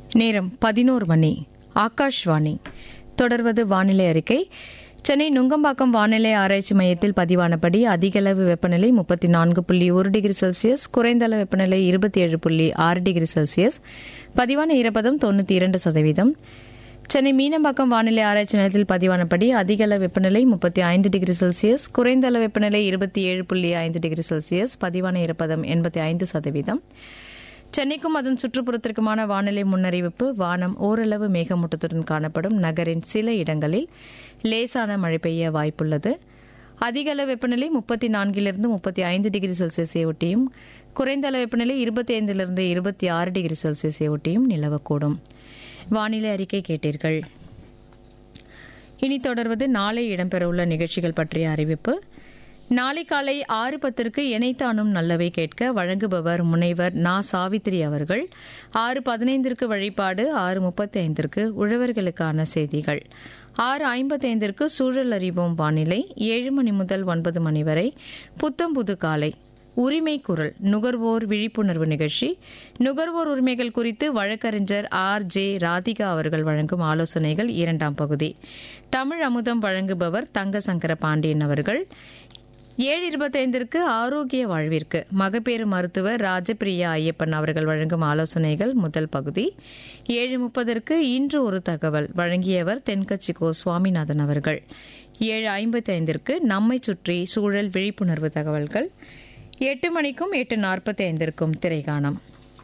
நேரம் பதினோரு மணி ஆகாஷ்வாணி தொடர்வது வானிலை அறிக்கை சென்னை நுங்கம்பாக்கம் வானிலை ஆராய்ச்சி மையத்தில் பதிவானபடி அதிகளவு வெப்பநிலை முப்பத்தி நான்கு புள்ளி ஒரு டிகிரி செல்சியஸ் குறைந்த அளவு வெப்பநிலை இருபத்தி ஏழு புள்ளி ஆறு டிகிரி செல்சியஸ் பதிவான ஈரப்பதம் தொண்ணூற்றி இரண்டு சதவீதம் சென்னை மீனம்பாக்கம் வானிலை ஆராய்ச்சி நிலையத்தில் பதிவானபடி அதிக அளவு வெப்பநிலை முப்பத்தி ஐந்து டிகிரி செல்சியஸ் குறைந்த அளவு வெப்பநிலை இருபத்தி ஏழு புள்ளி ஐந்து டிகிரி செல்சியஸ் பதிவான ஈரப்பதம் எண்பத்தி ஐந்து சதவீதம் சென்னைக்கும் அதன் சுற்றுப்புறத்திற்குமான வானிலை முன்னறிவிப்பு வானம் ஓரளவு மேகமூட்டத்துடன் காணப்படும் நகரின் சில இடங்களில் லேசான மழை பெய்ய வாய்ப்புள்ளது அதிக அளவு வெப்பநிலை முப்பத்தி நான்கிலிருந்து முப்பத்தி ஐந்து டிகிரி செல்சியஸை ஒட்டியும் குறைந்த அளவு வெப்பநிலை இருபத்தி ஐந்திலிருந்து இருபத்தி ஆறு டிகிரி செல்சியஸை ஒட்டியும் நிலவக்கூடும் வானிலை அறிக்கை கேட்டீர்கள் இனி தொடர்வது நாளை இடம்பெறவுள்ள நிகழ்ச்சிகள் பற்றிய அறிவிப்பு நாளை காலை ஆறு பத்திற்கு இணைத்தானும் நல்லவை கேட்க வழங்குபவர் முனைவர் நா சாவித்ரி அவர்கள் ஆறு பதினைந்திற்கு வழிபாடு ஆறு முப்பத்தி ஐந்திற்கு உழவர்களுக்கான செய்திகள் ஆறு ஐம்பத்தைந்திற்கு சூழல் அறிவோம் வானிலை ஏழு மணி முதல் ஒன்பது மணி வரை புத்தம்புது காலை உரிமை குரல் நுகர்வோர் விழிப்புணர்வு நிகழ்ச்சி நுகர்வோர் உரிமைகள் குறித்து வழக்கறிஞர் ஆர் ஜே ராதிகா அவர்கள் வழங்கும் ஆலோசனைகள் இரண்டாம் பகுதி தமிழ் அமுதம் வழங்குபவர் தங்க சங்கர பாண்டியன் அவர்கள் ஏழு இருபத்தைந்திற்கு ஆரோக்கிய வாழ்விற்கு மகப்பேறு மருத்துவர் ராஜபிரியா ஐயப்பன் அவர்கள் வழங்கும் ஆலோசனைகள் முதல் பகுதி ஏழு முப்பதற்கு இன்று ஒரு தகவல் வழங்கியவர் தென்கட்சி கோ சுவாமிநாதன் அவர்கள் ஏழு ஐம்பத்தி ஐந்திற்கு நம்மை சுற்றி சூழல் விழிப்புணர்வு தகவல்கள் எட்டு மணிக்கும் எட்டு நாற்பத்தி ஐந்திற்கும் திரைகாணம்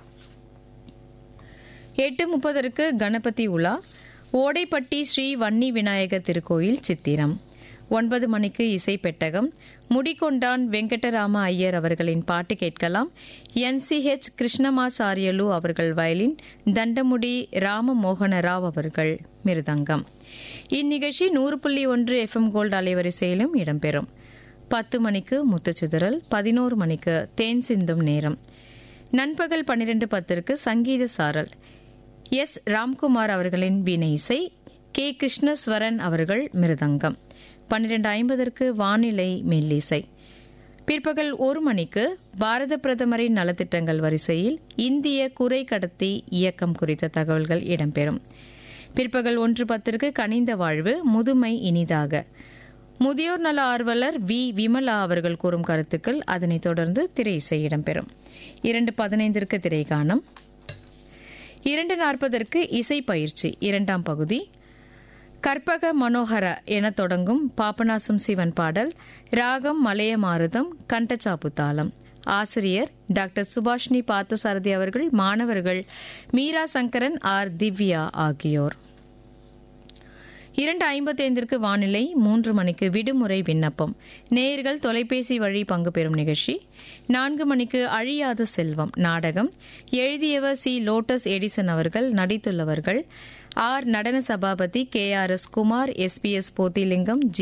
எட்டு முப்பதற்கு கணபதி உலா ஓடைப்பட்டி ஸ்ரீ வன்னி விநாயகர் திருக்கோயில் சித்திரம் ஒன்பது மணிக்கு இசை பெட்டகம் முடிகொண்டான் வெங்கடராம ஐயர் அவர்களின் பாட்டு கேட்கலாம் என்சிஹெச் கிருஷ்ணமாசாரியலு அவர்கள் வயலின் தண்டமுடி ராமமோகன ராவ் அவர்கள் மிருதங்கம் இந்நிகழ்ச்சி நூறு புள்ளி ஒன்று எஃப்எம் கோல்டு அலைவரிசையிலும் இடம்பெறும் பத்து மணிக்கு முத்துச்சிதறல் பதினோரு மணிக்கு தேன் சிந்தும் நேரம் நண்பகல் பன்னிரண்டு பத்திற்கு சங்கீத சாரல் எஸ் ராம்குமார் அவர்களின் வீணை இசை கே கிருஷ்ணஸ்வரன் அவர்கள் மிருதங்கம் பன்னிரண்டு ஐம்பதற்கு வானிலை மெல்லிசை பிற்பகல் ஒரு மணிக்கு பாரத பிரதமரின் நலத்திட்டங்கள் வரிசையில் இந்திய குறை கடத்தி இயக்கம் குறித்த தகவல்கள் இடம்பெறும் பிற்பகல் ஒன்று பத்திற்கு கனிந்த வாழ்வு முதுமை இனிதாக முதியோர் நல ஆர்வலர் வி விமலா அவர்கள் கூறும் கருத்துக்கள் அதனைத் தொடர்ந்து திரை இசை இடம்பெறும் இரண்டு பதினைந்திற்கு திரைகாணம் இரண்டு நாற்பதற்கு இசை பயிற்சி இரண்டாம் பகுதி கற்பக மனோகர என தொடங்கும் பாபநாசம் சிவன் பாடல் ராகம் மலைய மாருதம் கண்டச்சாப்பு தாளம் ஆசிரியர் டாக்டர் சுபாஷினி பார்த்தசாரதி அவர்கள் மாணவர்கள் மீரா சங்கரன் ஆர் திவ்யா ஆகியோர் இரண்டு ஐம்பத்தைந்திற்கு வானிலை மூன்று மணிக்கு விடுமுறை விண்ணப்பம் நேயர்கள் தொலைபேசி வழி பங்கு பெறும் நிகழ்ச்சி நான்கு மணிக்கு அழியாத செல்வம் நாடகம் எழுதியவர் சி லோட்டஸ் எடிசன் அவர்கள் நடித்துள்ளவர்கள் R Nadana Sabapathy K R S Kumar S P S Pothilingam G